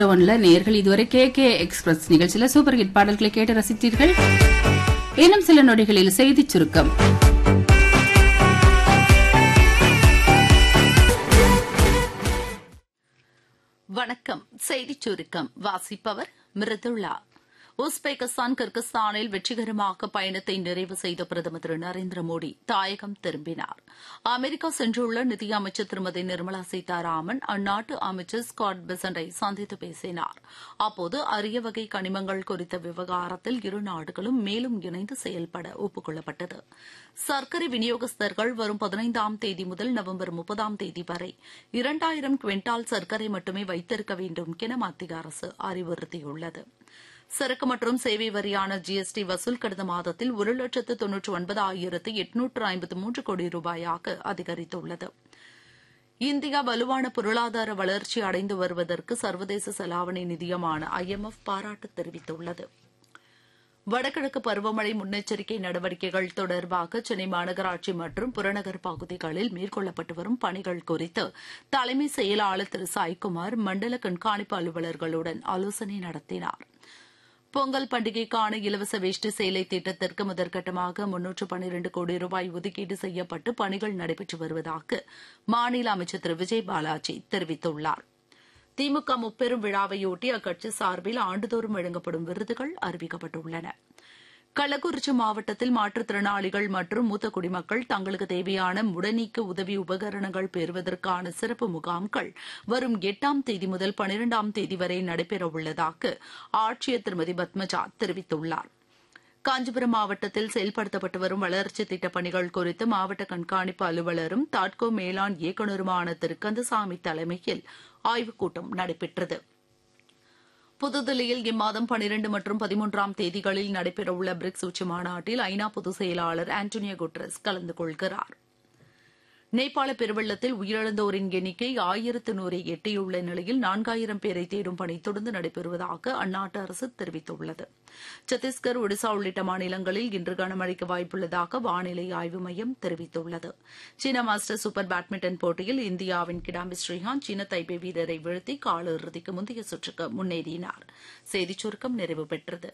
ஒன்ல நேர்கள் இதுவரை கே கே எக்ஸ்பிரஸ் நிகழ்ச்சியில சூப்பர் ஹிட் பாடல்களை கேட்டு ரசித்தீர்கள் இன்னும் சில நொடிகளில் செய்திச் சுருக்கம் வணக்கம் செய்திச் சுருக்கம் வாசிப்பவர் மிருதுளா உஸ்பெகிஸ்தான் கிர்கிஸ்தானில் வெற்றிகரமாக பயணத்தை நிறைவு செய்த பிரதமர் திரு நரேந்திர மோடி தாயகம் திரும்பினார் அமெரிக்கா சென்றுள்ள நிதியமைச்சர் திருமதி நிர்மலா சீதாராமன் அந்நாட்டு அமைச்சர் ஸ்காட் பெசண்டை சந்தித்து பேசினார் அப்போது அரிய வகை கனிமங்கள் குறித்த விவகாரத்தில் இரு நாடுகளும் மேலும் இணைந்து செயல்பட ஒப்புக் சர்க்கரை விநியோகஸ்தர்கள் வரும் பதினைந்தாம் தேதி முதல் நவம்பர் முப்பதாம் தேதி வரை இரண்டாயிரம் குவிண்டால் சர்க்கரை மட்டுமே வைத்திருக்க வேண்டும் என மத்திய அரசு அறிவுறுத்தியுள்ளது சரக்கு மற்றும் சேவை வரியான ஜிஎஸ்டி வசூல் கடந்த மாதத்தில் ஒரு லட்சத்து தொன்னூற்று ஒன்பதாயிரத்து எட்நூற்று ஐம்பத்து மூன்று கோடி ரூபாயாக அதிகரித்துள்ளது இந்தியா வலுவான பொருளாதார வளர்ச்சி அடைந்து வருவதற்கு சர்வதேச செலாவணி நிதியமான ஐஎம்எஃப் பாராட்டு தெரிவித்துள்ளது வடகிழக்கு பருவமழை முன்னெச்சரிக்கை நடவடிக்கைகள் தொடர்பாக சென்னை மாநகராட்சி மற்றும் புறநகர் பகுதிகளில் மேற்கொள்ளப்பட்டு வரும் பணிகள் குறித்து தலைமை செயலாளர் திரு சாய்குமார் மண்டல கண்காணிப்பு அலுவலர்களுடன் ஆலோசனை நடத்தினார் பொங்கல் பண்டிகைக்கான இலவச வேஷ்டி சேலை திட்டத்திற்கு முதற்கட்டமாக முன்னூற்று பன்னிரண்டு கோடி ரூபாய் ஒதுக்கீடு செய்யப்பட்டு பணிகள் நடைபெற்று வருவதாக மாநில அமைச்சர் திரு விஜய் பாலாஜி தெரிவித்துள்ளார் திமுக முப்பெரும் விழாவையொட்டி அக்கட்சி சார்பில் ஆண்டுதோறும் வழங்கப்படும் விருதுகள் அறிவிக்கப்பட்டுள்ளன கள்ளக்குறிச்சி மாவட்டத்தில் மாற்றுத்திறனாளிகள் மற்றும் மூத்த குடிமக்கள் தங்களுக்கு தேவையான முடநீக்க உதவி உபகரணங்கள் பெறுவதற்கான சிறப்பு முகாம்கள் வரும் எட்டாம் தேதி முதல் பனிரெண்டாம் தேதி வரை நடைபெறவுள்ளதாக ஆட்சியர் திருமதி பத்மஜா தெரிவித்துள்ளார் காஞ்சிபுரம் மாவட்டத்தில் செயல்படுத்தப்பட்டு வரும் வளர்ச்சித் திட்டப் பணிகள் குறித்து மாவட்ட கண்காணிப்பு அலுவலரும் தாட்கோ மேலாண் இயக்குநருமான திரு கந்தசாமி தலைமையில் ஆய்வுக் கூட்டம் நடைபெற்றது புதுதில்லியில் இம்மாதம் பனிரண்டு மற்றும் பதிமூன்றாம் தேதிகளில் நடைபெறவுள்ள பிரிக்ஸ் உச்சி மாநாட்டில் ஐநா பொதுச் செயலாளர் ஆண்டோனியோ குட்ரஸ் கலந்து கொள்கிறார் நேபாள பெருவெள்ளத்தில் உயிரிழந்தோரின் எண்ணிக்கை ஆயிரத்து நூறை எட்டியுள்ள நிலையில் நான்காயிரம் பேரை தேடும் பணி தொடர்ந்து நடைபெறுவதாக அந்நாட்டு அரசு தெரிவித்துள்ளது சத்தீஸ்கர் ஒடிசா உள்ளிட்ட மாநிலங்களில் இன்று கனமழைக்கு வாய்ப்புள்ளதாக வானிலை ஆய்வு மையம் தெரிவித்துள்ளது சீன மாஸ்டர் சூப்பர் பேட்மிண்டன் போட்டியில் இந்தியாவின் கிடாம்பி ஸ்ரீகாந்த் சீன தைபே வீரரை வீழ்த்தி காலிறுதிக்கு முந்தைய சுற்றுக்கு முன்னேறினார் செய்திச் சுருக்கம் நிறைவு பெற்றது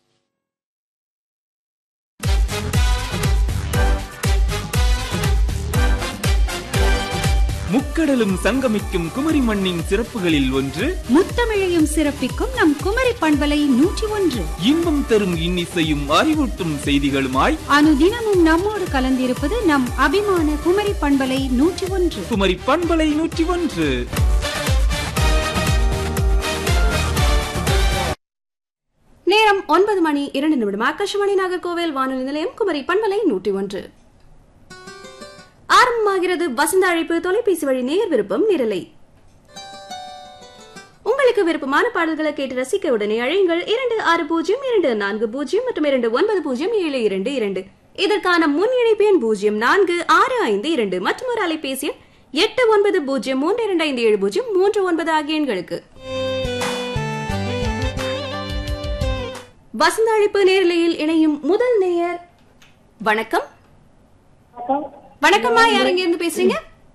முக்கடலும் சங்கமிக்கும் குமரி மண்ணின் சிறப்புகளில் ஒன்று முத்தமிழையும் சிறப்பிக்கும் நம் குமரி பண்பலை நூற்றி ஒன்று இன்பம் தரும் இன்னிசையும் அறிவூட்டும் செய்திகளுமாய் அனுதினமும் நம்மோடு கலந்திருப்பது நம் அபிமான குமரி பண்பலை நூற்றி ஒன்று குமரி பண்பலை நூற்றி ஒன்று நேரம் ஒன்பது மணி இரண்டு நிமிடம் ஆகாஷவாணி நாகர்கோவில் வானொலி நிலையம் குமரி பண்பலை நூற்றி ஒன்று ஆரம்பமாகிறது வசந்த அழைப்பு தொலைபேசி வழி நேர் விருப்பம் நிரலை உங்களுக்கு விருப்பமான பாடல்களை கேட்டு ரசிக்க உடனே அழையுங்கள் இரண்டு ஆறு பூஜ்ஜியம் இரண்டு நான்கு பூஜ்ஜியம் மற்றும் இரண்டு ஒன்பது பூஜ்ஜியம் ஏழு இரண்டு இரண்டு இதற்கான முன் இணைப்பு எண் பூஜ்ஜியம் நான்கு ஆறு ஐந்து இரண்டு மற்றும் ஒரு அலைபேசி எண் எட்டு ஒன்பது பூஜ்ஜியம் மூன்று இரண்டு ஐந்து ஏழு பூஜ்ஜியம் மூன்று ஒன்பது ஆகிய எண்களுக்கு வசந்த அழைப்பு நேரலையில் இணையும் முதல் நேயர் வணக்கம் வணக்கம்மா யார் இங்க இருந்து பேசுறீங்க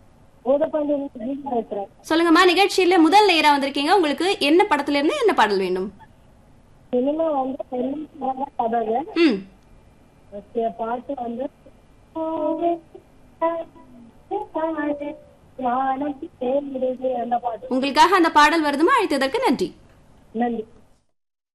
சொல்லுங்கம்மா நிகழ்ச்சியில முதல் நேரா வந்திருக்கீங்க உங்களுக்கு என்ன படத்துல இருந்து என்ன பாடல் வேண்டும் சினிமா வந்து பெரும் கதவு ம் பாட்டு வந்து வானம் தேர்ந்தெடுத்து அந்த பாட்டு உங்களுக்காக அந்த பாடல் வருதுமா அழைத்ததற்கு நன்றி நன்றி